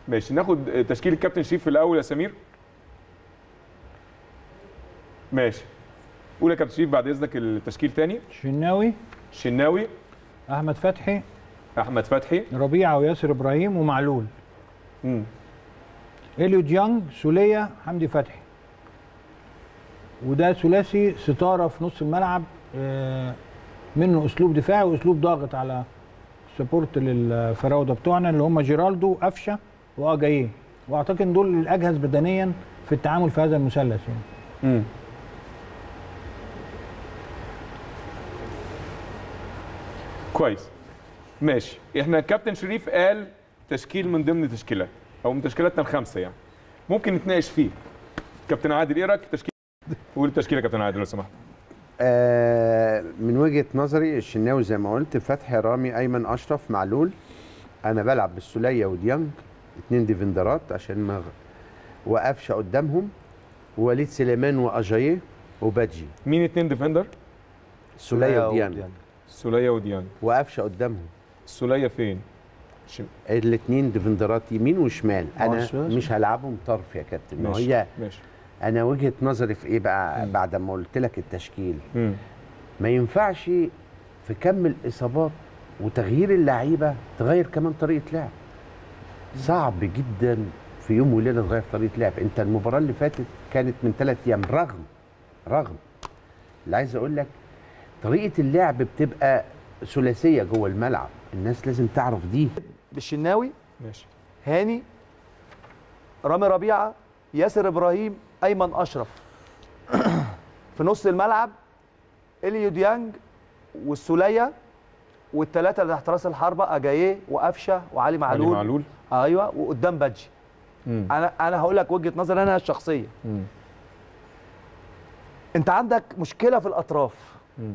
ماشي ناخد تشكيل الكابتن شريف في الاول يا سمير ماشي قول يا كابتن شريف بعد اذنك التشكيل تاني شناوي شناوي احمد فتحي احمد فتحي ربيعه وياسر ابراهيم ومعلول مم. اليو ديانج سوليه حمدي فتحي وده ثلاثي ستاره في نص الملعب آه، منه اسلوب دفاعي واسلوب ضاغط على سبورت للفراوده بتوعنا اللي هم جيرالدو قفشه واجاييه واعتقد إن دول الاجهز بدنيا في التعامل في هذا المثلث يعني مم. كويس ماشي احنا كابتن شريف قال تشكيل من ضمن تشكيلات او من تشكيلاتنا الخمسه يعني ممكن نتناقش فيه كابتن عادل ايه رايك في التشكيل قول التشكيله يا كابتن عادل لو سمحت آه من وجهه نظري الشناوي زي ما قلت فتحي رامي ايمن اشرف معلول انا بلعب بالسوليه وديانج اتنين ديفندرات عشان ما وقفشه قدامهم ووليد سليمان واجاييه وبادجي مين اتنين ديفندر سوليه وديانج سوليه وديانج وقفشه قدامهم السوليه فين شم... الاثنين ديفندرات يمين وشمال انا ماشي. مش هلعبهم طرف يا كابتن ما ماشي هي ماشي انا وجهه نظري في ايه بقى بعد ما قلت لك التشكيل مم. ما ينفعش في كم الاصابات وتغيير اللعيبه تغير كمان طريقه لعب صعب جدا في يوم وليله تغير طريقه لعب انت المباراه اللي فاتت كانت من ثلاث ايام رغم رغم اللي عايز اقول لك طريقه اللعب بتبقى ثلاثيه جوه الملعب الناس لازم تعرف دي بالشناوي ماشي هاني رامي ربيعه ياسر ابراهيم ايمن اشرف في نص الملعب اليو ديانج والسوليه والثلاثه اللي تحت راس الحربه اجاييه وقفشه وعلي علي معلول معلول ايوه وقدام بادجي مم. انا انا هقول لك وجهه نظري انا الشخصيه مم. انت عندك مشكله في الاطراف مم.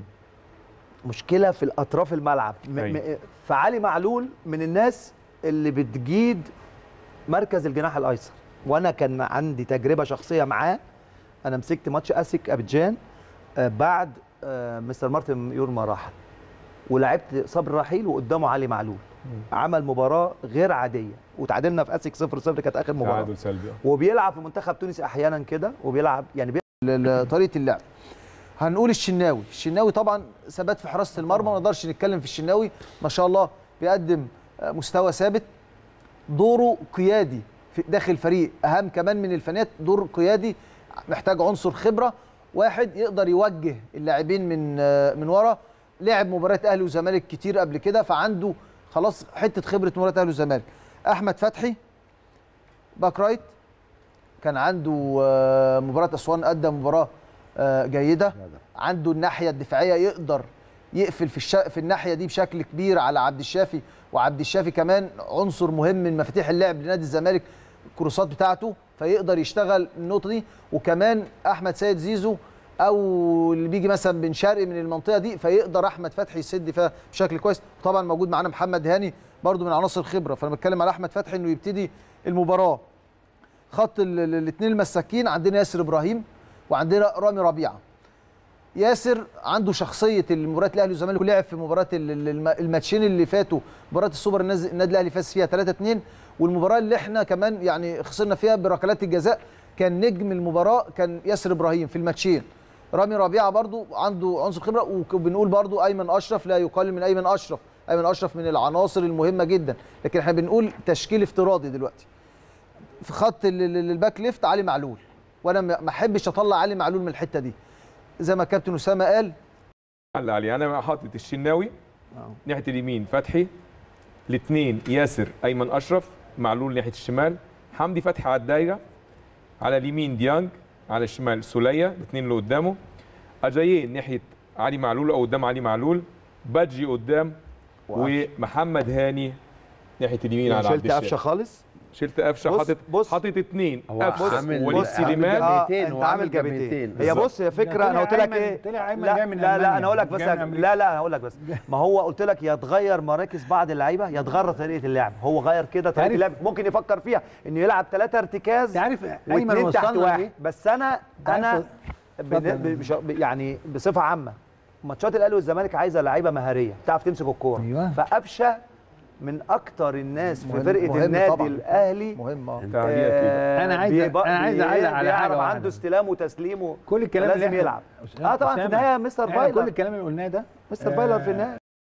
مشكله في الاطراف الملعب م- أيوة. م- فعلي معلول من الناس اللي بتجيد مركز الجناح الايسر وانا كان عندي تجربه شخصيه معاه انا مسكت ماتش اسك ابيجان آه، بعد آه، مستر مارتن يورما راحل ولعبت صبري رحيل وقدامه علي معلول عمل مباراه غير عاديه وتعادلنا في اسك 0 0 كانت اخر مباراه تعادل سلبي آه. وبيلعب في منتخب تونس احيانا كده وبيلعب يعني ل- لطريقه اللعب هنقول الشناوي الشناوي طبعا ثبات في حراسه المرمى ما نقدرش نتكلم في الشناوي ما شاء الله بيقدم آه، مستوى ثابت دوره قيادي في داخل الفريق اهم كمان من الفنيات دور قيادي محتاج عنصر خبره واحد يقدر يوجه اللاعبين من آه، من ورا لعب مباريات اهلي وزمالك كتير قبل كده فعنده خلاص حته خبره مباريات اهلي وزمالك احمد فتحي باك رايت كان عنده آه، مباراه اسوان قدم مباراه آه، جيده عنده الناحيه الدفاعيه يقدر يقفل في الش... في الناحيه دي بشكل كبير على عبد الشافي وعبد الشافي كمان عنصر مهم من مفاتيح اللعب لنادي الزمالك الكروسات بتاعته فيقدر يشتغل النقطه دي وكمان احمد سيد زيزو او اللي بيجي مثلا بن شرقي من المنطقه دي فيقدر احمد فتحي يسد فيها بشكل كويس وطبعا موجود معانا محمد هاني برضو من عناصر الخبره فانا بتكلم على احمد فتحي انه يبتدي المباراه خط الاثنين المساكين عندنا ياسر ابراهيم وعندنا رامي ربيعه ياسر عنده شخصيه المباريات الاهلي والزمالك ولعب في مباراه ال- ال- الم- الماتشين اللي فاتوا مباراه السوبر الناس- النادي الاهلي فاز فيها 3 2 والمباراه اللي احنا كمان يعني خسرنا فيها بركلات الجزاء كان نجم المباراه كان ياسر ابراهيم في الماتشين رامي ربيعه برضو عنده عنصر خبره وبنقول برضو ايمن اشرف لا يقل من ايمن اشرف ايمن اشرف من العناصر المهمه جدا لكن احنا بنقول تشكيل افتراضي دلوقتي في خط ال- ال- الباك ليفت علي معلول وانا ما ما احبش اطلع علي معلول من الحته دي زي ما كابتن اسامه قال علق علي انا حاطط الشناوي ناحيه اليمين فتحي الاثنين ياسر ايمن اشرف معلول ناحيه الشمال حمدي فتحي على الدايره على اليمين ديانج على الشمال سوليه الاثنين اللي قدامه اجاييه ناحيه علي معلول او قدام علي معلول بادجي قدام ومحمد هاني ناحيه اليمين على عبد شلت قفشه الشافي خالص شلت قفشه بص- حاطط بص. حاطط اثنين هو قفشه عامل- ووليد بص، عامل سليمان جبهة. اه جبهتين، انت هو عامل عامل جبهتين جبهتين. هي بص يا فكره انا قلت لك أيمن- ايه طلع أيمن لا جاي من لا, لا ألمانيا، انا هقول لك مش بس جاي من أمريكا. لا لا هقول لك بس ما هو قلت لك يا تغير مراكز بعض اللعيبه يا تغير طريقه اللعب هو غير كده طريقه تعرف- اللعب ممكن يفكر فيها انه يلعب ثلاثه ارتكاز انت عارف ايمن واثنين تحت وصلنا واحد ليه؟ بس انا انا عارف- بن- اتفضل. ب- بش- ب- يعني بصفه عامه ماتشات الاهلي والزمالك عايزه لعيبه مهاريه بتعرف تمسك الكوره أيوة. فقفشه من اكتر الناس في مهم- فرقه مهم النادي طبعاً. الاهلي مهم اه تعليقك إيه؟ آه، أنا عايز- بيبقى- أنا عايز أعلق على بيعرف حاجة واحدة. عنده استلام وتسليم و- كل الكلام اللي لازم إحنا- يلعب اه طبعا في أسامة، النهايه مستر احنا كل فايلر الكلام اللي قلناه ده مستر فايلر في النهايه